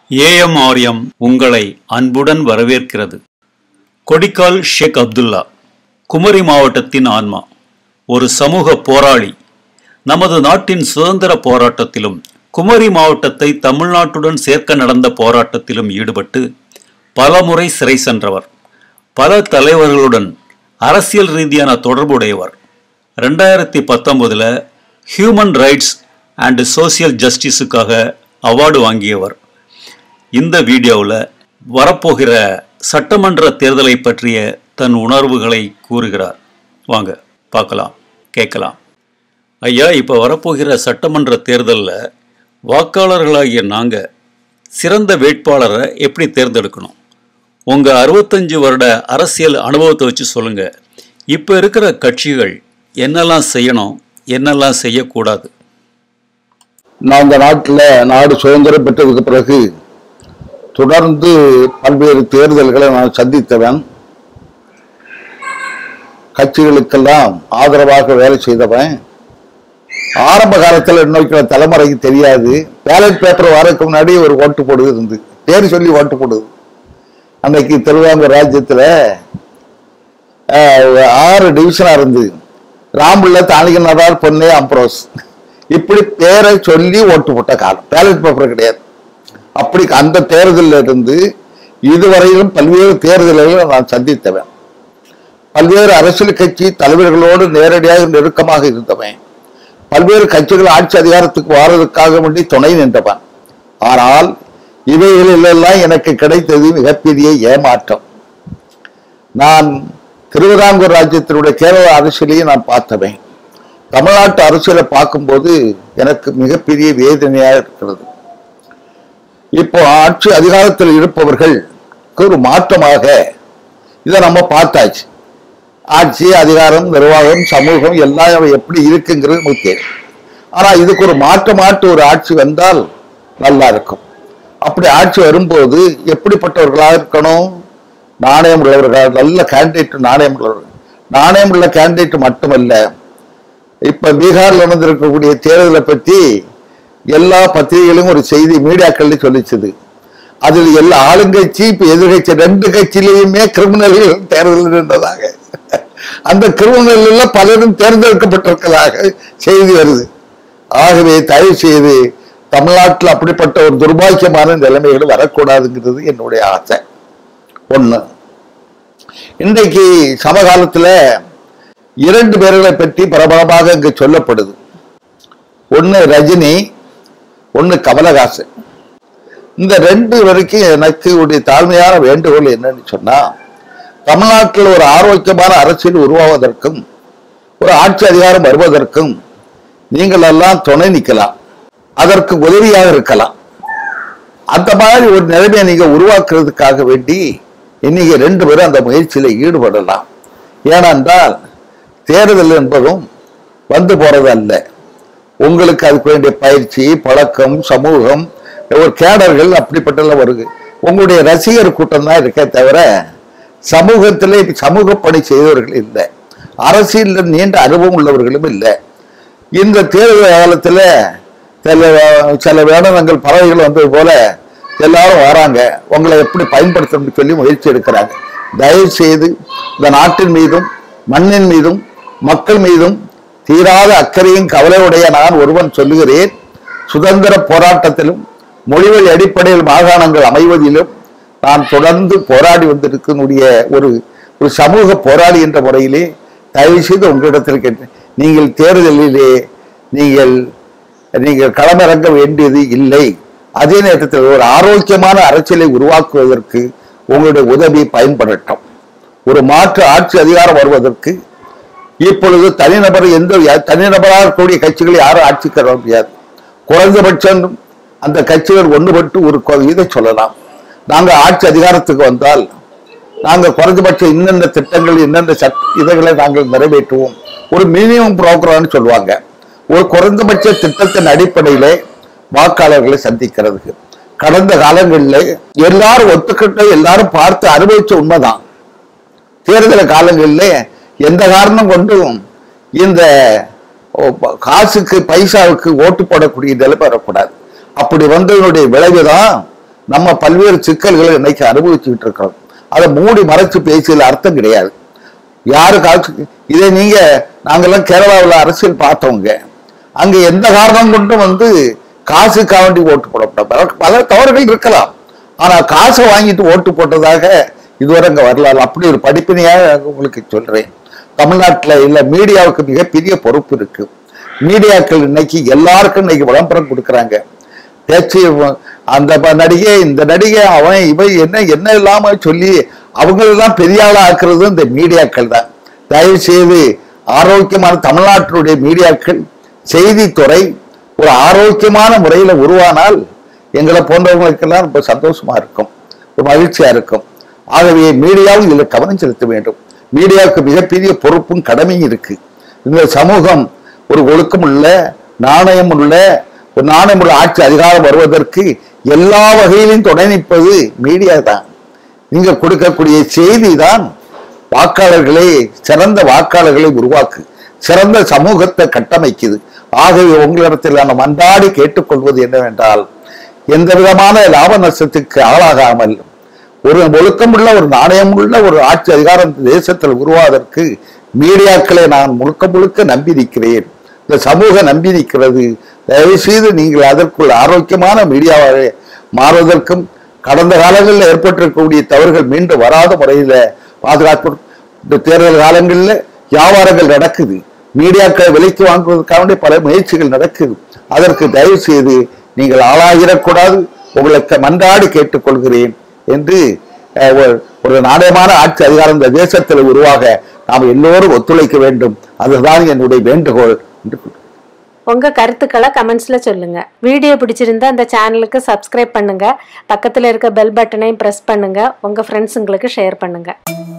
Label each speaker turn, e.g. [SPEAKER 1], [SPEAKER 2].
[SPEAKER 1] ஏஎம்ஆர்எம் உங்களை அன்புடன் வரவேற்கிறது கொடிக்கால் ஷேக் அப்துல்லா குமரி மாவட்டத்தின் ஆன்மா ஒரு சமூக போராளி நமது நாட்டின் சுதந்திர போராட்டத்திலும் குமரி மாவட்டத்தை தமிழ்நாட்டுடன் சேர்க்க நடந்த போராட்டத்திலும் ஈடுபட்டு பலமுறை சிறை சென்றவர் பல தலைவர்களுடன் அரசியல் ரீதியான தொடர்புடையவர் ரெண்டாயிரத்தி பத்தொன்பதில் ஹியூமன் ரைட்ஸ் அண்ட் சோசியல் ஜஸ்டிஸுக்காக அவார்டு வாங்கியவர் இந்த வீடியோவில் வரப்போகிற சட்டமன்ற தேர்தலை பற்றிய தன் உணர்வுகளை கூறுகிறார் வாங்க பார்க்கலாம் கேட்கலாம் ஐயா இப்போ வரப்போகிற சட்டமன்ற தேர்தலில் வாக்காளர்களாகிய நாங்கள் சிறந்த வேட்பாளரை எப்படி தேர்ந்தெடுக்கணும் உங்கள் அறுபத்தஞ்சு வருட அரசியல் அனுபவத்தை வச்சு சொல்லுங்கள் இப்போ இருக்கிற கட்சிகள் என்னெல்லாம் செய்யணும் என்னெல்லாம் செய்யக்கூடாது
[SPEAKER 2] நான் இந்த நாட்டில் நாடு சுதந்திரம் பெற்றதுக்கு பிறகு தொடர்ந்து பல்வேறு தேர்தல்களை நான் சந்தித்தவன் கட்சிகளுக்கெல்லாம் ஆதரவாக வேலை செய்தவன் ஆரம்ப காலத்தில் இன்னைக்கு தலைமுறைக்கு தெரியாது பேலட் பேப்பர் வரதுக்கு முன்னாடி ஒரு ஓட்டு போடுது இருந்து பேர் சொல்லி ஓட்டு போடுது அன்னைக்கு திருவாங்கூர் ராஜ்யத்தில் ஆறு டிவிஷனா இருந்து ராம்புள்ள தாளிகநாதார் பொன்னே அம்ப்ரோஸ் இப்படி பேரை சொல்லி ஓட்டு போட்ட காலம் பேலட் பேப்பர் கிடையாது அப்படி அந்த தேர்தலில் இருந்து இதுவரையிலும் பல்வேறு தேர்தல்களை நான் சந்தித்தவன் பல்வேறு அரசியல் கட்சி தலைவர்களோடு நேரடியாக நெருக்கமாக இருந்தவன் பல்வேறு கட்சிகள் ஆட்சி அதிகாரத்துக்கு வாரதுக்காக வேண்டி துணை நின்றவன் ஆனால் இவைகளிலெல்லாம் எனக்கு கிடைத்தது மிகப்பெரிய ஏமாற்றம் நான் திருவிதாங்கூர் ராஜ்யத்தினுடைய கேரள அரசியலையும் நான் பார்த்தவன் தமிழ்நாட்டு அரசியலை பார்க்கும்போது எனக்கு மிகப்பெரிய வேதனையாக இருக்கிறது இப்போ ஆட்சி அதிகாரத்தில் இருப்பவர்கள் ஒரு மாற்றமாக இதை நம்ம பார்த்தாச்சு ஆட்சி அதிகாரம் நிர்வாகம் சமூகம் எல்லாம் எப்படி இருக்குங்கிறது முக்கியம் ஆனா இதுக்கு ஒரு மாற்றமாட்டு ஒரு ஆட்சி வந்தால் நல்லா இருக்கும் அப்படி ஆட்சி வரும்போது எப்படிப்பட்டவர்களாக இருக்கணும் நாணயம் உள்ளவர்கள் நல்ல கேண்டிடேட் நாணயம் உள்ளவர்கள் நாணயம் உள்ள கேண்டிடேட் மட்டுமல்ல இப்ப பீகார்ல நடந்திருக்கக்கூடிய தேர்தலை பற்றி எல்லா பத்திரிகைகளும் ஒரு செய்தி மீடியாக்கள்ல சொல்லிச்சது அதில் எல்லா ஆளுங்கட்சி இப்ப எதிர்கட்சி ரெண்டு கட்சியிலையுமே கிரிமினல்கள் தேர்தல் இருந்ததாக அந்த கிரிமினல் பலரும் தேர்ந்தெடுக்கப்பட்டிருக்கிறதாக செய்தி வருது ஆகவே தயவு செய்து தமிழ்நாட்டில் அப்படிப்பட்ட ஒரு துர்பாக்கியமான நிலைமைகள் வரக்கூடாதுங்கிறது என்னுடைய ஆசை ஒண்ணு இன்றைக்கு சமகாலத்துல இரண்டு பேர்களை பற்றி பரபரப்பாக இங்கு சொல்லப்படுது ஒன்னு ரஜினி ஒன்னு கமலஹாசன் இந்த ரெண்டு வரைக்கும் எனக்கு உடைய தாழ்மையான வேண்டுகோள் என்னன்னு சொன்னா தமிழ்நாட்டில் ஒரு ஆரோக்கியமான அரசியல் உருவாவதற்கும் ஒரு ஆட்சி அதிகாரம் வருவதற்கும் நீங்கள் எல்லாம் துணை நிற்கலாம் அதற்கு உதவியாக இருக்கலாம் அந்த மாதிரி ஒரு நிலைமையை நீங்க உருவாக்குறதுக்காக வேண்டி இன்னைக்கு ரெண்டு பேரும் அந்த முயற்சியில ஈடுபடலாம் ஏனென்றால் தேர்தல் என்பதும் வந்து போறது அல்ல உங்களுக்கு அதுக்கு வேண்டிய பயிற்சி பழக்கம் சமூகம் ஒரு கேடர்கள் அப்படிப்பட்டெல்லாம் வருது உங்களுடைய ரசிகர் கூட்டம் தான் இருக்கே தவிர சமூகத்திலே சமூக பணி செய்தவர்கள் இல்லை அரசியலில் நீண்ட அனுபவம் உள்ளவர்களும் இல்லை இந்த தேர்தல் காலத்தில் சில சில வேடனங்கள் பறவைகள் வந்தது போல எல்லாரும் வராங்க உங்களை எப்படி பயன்படுத்தணும்னு சொல்லி முயற்சி எடுக்கிறாங்க தயவு செய்து இந்த நாட்டின் மீதும் மண்ணின் மீதும் மக்கள் மீதும் தீராத அக்கறையும் கவலையுடைய நான் ஒருவன் சொல்லுகிறேன் சுதந்திர போராட்டத்திலும் மொழிவழி அடிப்படையில் மாகாணங்கள் அமைவதிலும் நான் தொடர்ந்து போராடி வந்திருக்கக்கூடிய ஒரு ஒரு சமூக போராளி என்ற முறையிலே தயவு செய்து உங்களிடத்தில் கேட்டேன் நீங்கள் தேர்தலிலே நீங்கள் நீங்கள் களமிறங்க வேண்டியது இல்லை அதே நேரத்தில் ஒரு ஆரோக்கியமான அரசியலை உருவாக்குவதற்கு உங்களுடைய உதவி பயன்படட்டும் ஒரு மாற்று ஆட்சி அதிகாரம் வருவதற்கு இப்பொழுது தனிநபர் எந்த தனிநபராக இருக்கக்கூடிய கட்சிகளை யாரும் ஆட்சிக்கு வர முடியாது குறைந்தபட்சம் அந்த கட்சிகள் ஒன்றுபட்டு ஒரு கொ- இதை சொல்லலாம் நாங்க ஆட்சி அதிகாரத்துக்கு வந்தால் நாங்க குறைந்தபட்சம் இன்னென்ன திட்டங்கள் இன்னென்ன சட் இதைகளை நாங்கள் நிறைவேற்றுவோம் ஒரு மினிமம் ப்ரோக்ராம்னு சொல்லுவாங்க ஒரு குறைந்தபட்ச திட்டத்தின் அடிப்படையிலே வாக்காளர்களை சந்திக்கிறதுக்கு கடந்த காலங்களில் எல்லாரும் ஒத்துக்கிட்ட எல்லாரும் பார்த்து அனுபவிச்ச உண்மைதான் தேர்தல் காலங்களில் எந்த காரணம் கொண்டும் இந்த ஓ, ப- காசுக்கு பைசாவுக்கு ஓட்டு போடக்கூடிய நிலைமை வரக்கூடாது அப்படி வந்ததனுடைய விளைவுதான் நம்ம பல்வேறு சிக்கல்களை இன்னைக்கு அனுபவிச்சுக்கிட்டு இருக்கிறோம் அதை மூடி மறைச்சு பேசியதுல அர்த்தம் கிடையாது யாருக்காச்சும் இதை நீங்க நாங்கெல்லாம் கேரளாவில் அரசியல் பார்த்தவங்க அங்க எந்த காரணம் கொண்டும் வந்து காசுக்காக வேண்டி ஓட்டு போடப்படும் பல பல தவறுகள் இருக்கலாம் ஆனா காசை வாங்கிட்டு ஓட்டு போட்டதாக இதுவரை அங்க வரலாறு அப்படி ஒரு படிப்பினையாக உங்களுக்கு சொல்றேன் தமிழ்நாட்டுல இல்ல மீடியாவுக்கு மிகப்பெரிய பொறுப்பு இருக்கு மீடியாக்கள் இன்னைக்கு எல்லாருக்கும் இன்னைக்கு விளம்பரம் கொடுக்குறாங்க பேச்சு அந்த ப- நடிகை இந்த நடிகை அவன் இவன் என்ன என்ன இல்லாம சொல்லி அவங்களெல்லாம் பெரிய ஆளா ஆக்குறது இந்த மீடியாக்கள் தான் தயவு செய்து ஆரோக்கியமான தமிழ்நாட்டினுடைய மீடியாக்கள் செய்தித்துறை ஒரு ஆரோக்கியமான முறையில உருவானால் எங்களை போன்றவங்களுக்கெல்லாம் ரொம்ப சந்தோஷமா இருக்கும் ஒரு மகிழ்ச்சியா இருக்கும் ஆகவே மீடியாவும் இதுல கவனம் செலுத்த வேண்டும் மீடியாவுக்கு மிகப்பெரிய பொறுப்பும் கடமையும் இருக்கு இந்த சமூகம் ஒரு ஒழுக்கம் உள்ள நாணயம் உள்ள ஒரு நாணயம் உள்ள ஆட்சி அதிகாரம் வருவதற்கு எல்லா வகையிலும் துணை நிற்பது மீடியா தான் நீங்க கொடுக்கக்கூடிய செய்தி தான் வாக்காளர்களை சிறந்த வாக்காளர்களை உருவாக்கு சிறந்த சமூகத்தை கட்டமைக்குது ஆகவே உங்களிடத்தில் நான் மன்றாடி கேட்டுக்கொள்வது என்னவென்றால் எந்த விதமான லாப நஷ்டத்துக்கு ஆளாகாமல் ஒரு ஒழுக்கமுள்ள ஒரு நாணயமுள்ள ஒரு ஆட்சி அதிகாரம் இந்த தேசத்தில் உருவாவதற்கு மீடியாக்களை நான் முழுக்க முழுக்க நம்பி நிற்கிறேன் இந்த சமூகம் நம்பி நிற்கிறது தயவு செய்து நீங்கள் அதற்குள் ஆரோக்கியமான மீடியாவாக மாறுவதற்கும் கடந்த காலங்களில் ஏற்பட்டிருக்கக்கூடிய தவறுகள் மீண்டும் வராத முறையில பாதுகாப்பு இந்த தேர்தல் காலங்களில் வியாபாரங்கள் நடக்குது மீடியாக்களை விலைக்கு வாங்குவதற்காக வேண்டிய பல முயற்சிகள் நடக்குது அதற்கு தயவு செய்து நீங்கள் ஆளாகிடக்கூடாது உங்களுக்கு மன்றாடி கேட்டுக்கொள்கிறேன் என்று அஹ், ஒரு- ஒரு நாணயமான ஆட்சி அதிகாரம் இந்த தேசத்தில் உருவாக நாம் எல்லோரும் ஒத்துழைக்க வேண்டும் அதுதான் என்னுடைய வேண்டுகோள் என்று
[SPEAKER 3] உங்க கருத்துக்களை கமெண்ட்ஸ்ல சொல்லுங்க வீடியோ பிடிச்சிருந்தா இந்த சேனலுக்கு சப்ஸ்கிரைப் பண்ணுங்க பக்கத்துல இருக்க பெல் பட்டனையும் பிரஸ் பண்ணுங்க உங்க ஃப்ரெண்ட்ஸுங்களுக்கு ஷேர் பண்ணுங்க